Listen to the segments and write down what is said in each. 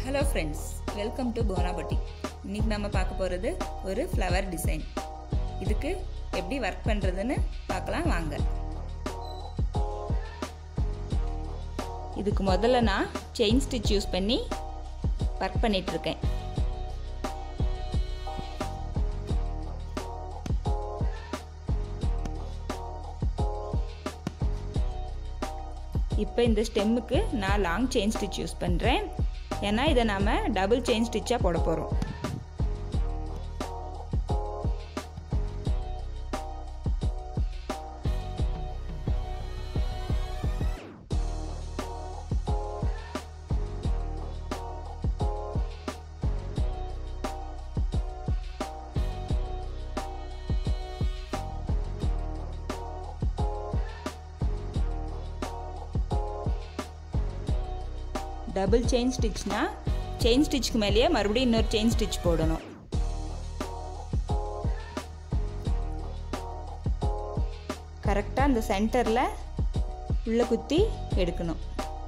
hello friends welcome to Bonapatti இன்னைக்கு நம்ம பார்க்க போகிறது ஒரு ஃப்ளவர் டிசைன் இதுக்கு எப்படி ஒர்க் பண்ணுறதுன்னு பார்க்கலாம் வாங்க இதுக்கு முதல்ல நான் செயின் ஸ்டிச் யூஸ் பண்ணி ஒர்க் பண்ணிகிட்ருக்கேன் இப்போ இந்த ஸ்டெம்முக்கு நான் லாங் செயின் ஸ்டிச் யூஸ் பண்ணுறேன் ஏன்னா இதை நாம் டபுள் செயின் ஸ்டிச்சாக போட போகிறோம் டபுள் செயின் ஸ்டிச்னா செயின் ஸ்டிச்சுக்கு மேலேயே மறுபடியும் இன்னொரு செயின் ஸ்டிச் போடணும் கரெக்டாக அந்த சென்டரில் உள்ளே குத்தி எடுக்கணும்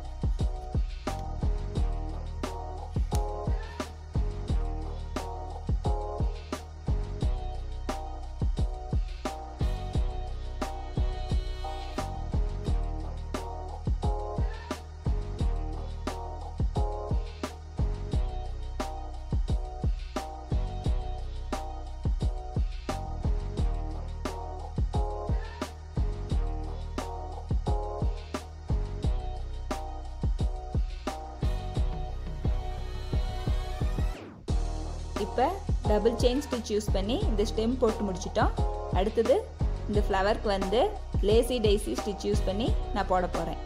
இப்போ டபுள் செயின் ஸ்டிச் யூஸ் பண்ணி இந்த ஸ்டெம் போட்டு முடிச்சிட்டோம் அடுத்தது இந்த ஃப்ளவருக்கு வந்து லேசி டெய்ஸி ஸ்டிச் யூஸ் பண்ணி நான் போட போகிறேன்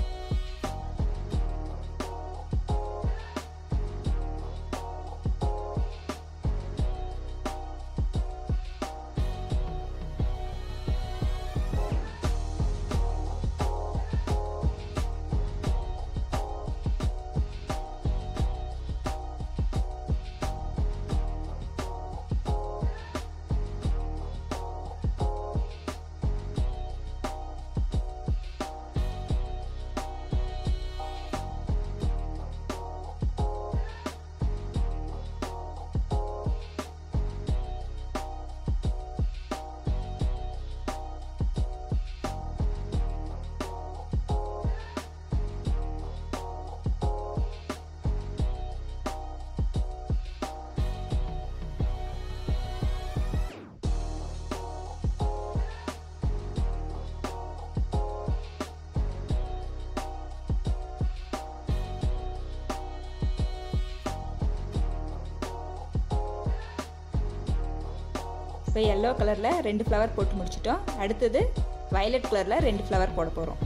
இப்போ எல்லோ கலரில் ரெண்டு ஃப்ளவர் போட்டு முடிச்சிட்டோம் அடுத்தது வயலட் கலரில் ரெண்டு ஃப்ளவர் போட போகிறோம்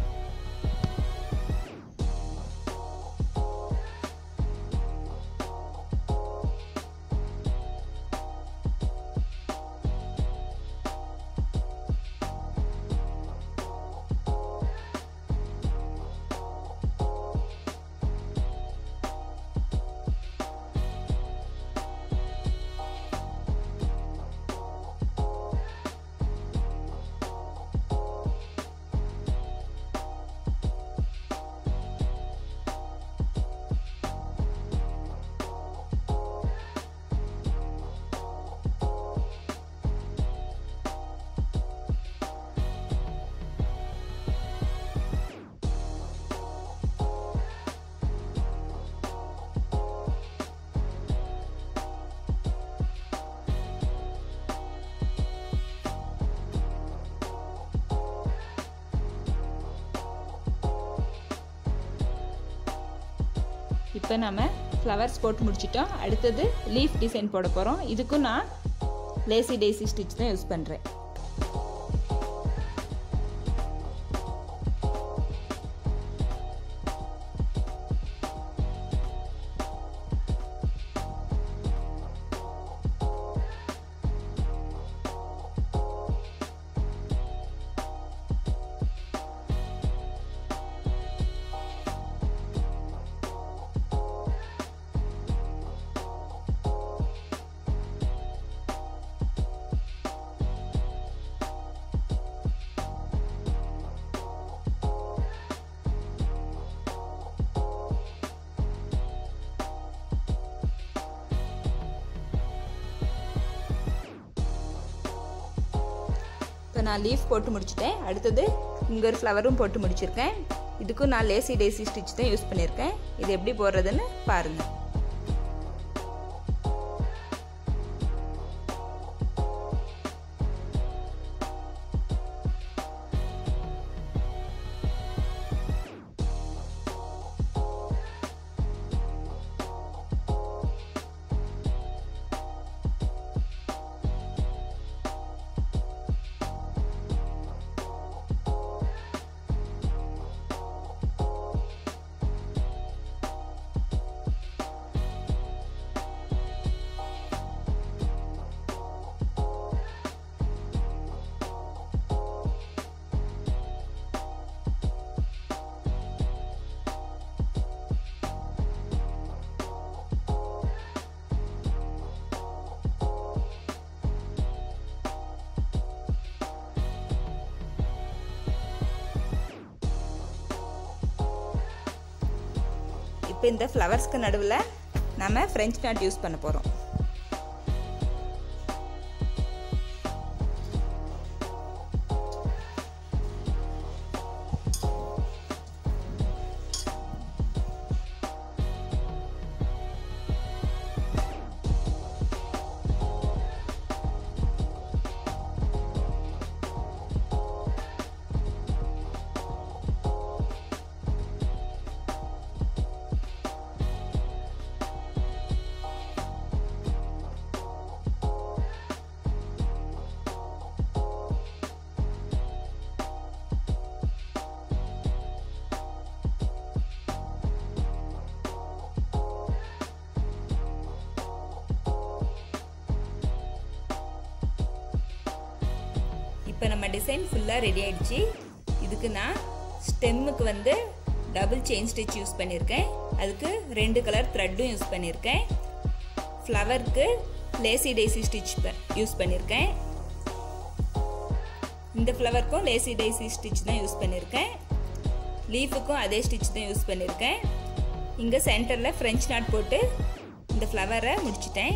இப்போ நம்ம ஃப்ளவர்ஸ் போட்டு முடிச்சிட்டோம் அடுத்தது லீஃப் டிசைன் போட போகிறோம் இதுக்கும் நான் லேசி டேசி ஸ்டிச் தான் யூஸ் பண்ணுறேன் நான் லீஃப் போட்டு முடிச்சிட்டேன் அடுத்தது இங்கே ஒரு ஃப்ளவரும் போட்டு முடிச்சிருக்கேன் இதுக்கும் நான் லேசி டேசி ஸ்டிச் தான் யூஸ் பண்ணியிருக்கேன் இது எப்படி போடுறதுன்னு பாருங்கள் இப்போ இந்த ஃப்ளவர்ஸ்க்கு நடுவில் நம்ம ஃப்ரெஞ்ச் நாட் யூஸ் பண்ண போகிறோம் இப்போ நம்ம டிசைன் ஃபுல்லாக ரெடி ஆயிடுச்சு இதுக்கு நான் ஸ்டெம்முக்கு வந்து டபுள் செயின் ஸ்டிச் யூஸ் பண்ணியிருக்கேன் அதுக்கு ரெண்டு கலர் த்ரெட்டும் யூஸ் பண்ணியிருக்கேன் ஃப்ளவருக்கு லேசி டேசி ஸ்டிச் யூஸ் பண்ணியிருக்கேன் இந்த ஃப்ளவருக்கும் லேசி டேசி ஸ்டிச் தான் யூஸ் பண்ணியிருக்கேன் லீஃபுக்கும் அதே ஸ்டிச் தான் யூஸ் பண்ணியிருக்கேன் இங்கே சென்டரில் ஃப்ரெஞ்ச் நாட் போட்டு இந்த ஃப்ளவரை முடிச்சிட்டேன்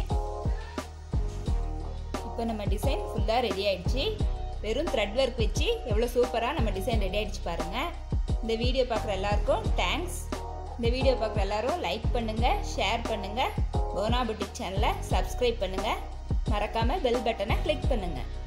இப்போ நம்ம டிசைன் ஃபுல்லாக ரெடி ஆயிடுச்சு வெறும் த்ரெட் ஒர்க் வச்சு எவ்வளோ சூப்பராக நம்ம டிசைன் ரெடி ஆகிடுச்சு பாருங்கள் இந்த வீடியோ பார்க்குற எல்லாருக்கும் தேங்க்ஸ் இந்த வீடியோ பார்க்குற எல்லாரும் லைக் பண்ணுங்கள் ஷேர் பண்ணுங்கள் போனா புட்டிக் சேனலை சப்ஸ்கிரைப் பண்ணுங்கள் மறக்காமல் பெல் பட்டனை கிளிக் பண்ணுங்கள்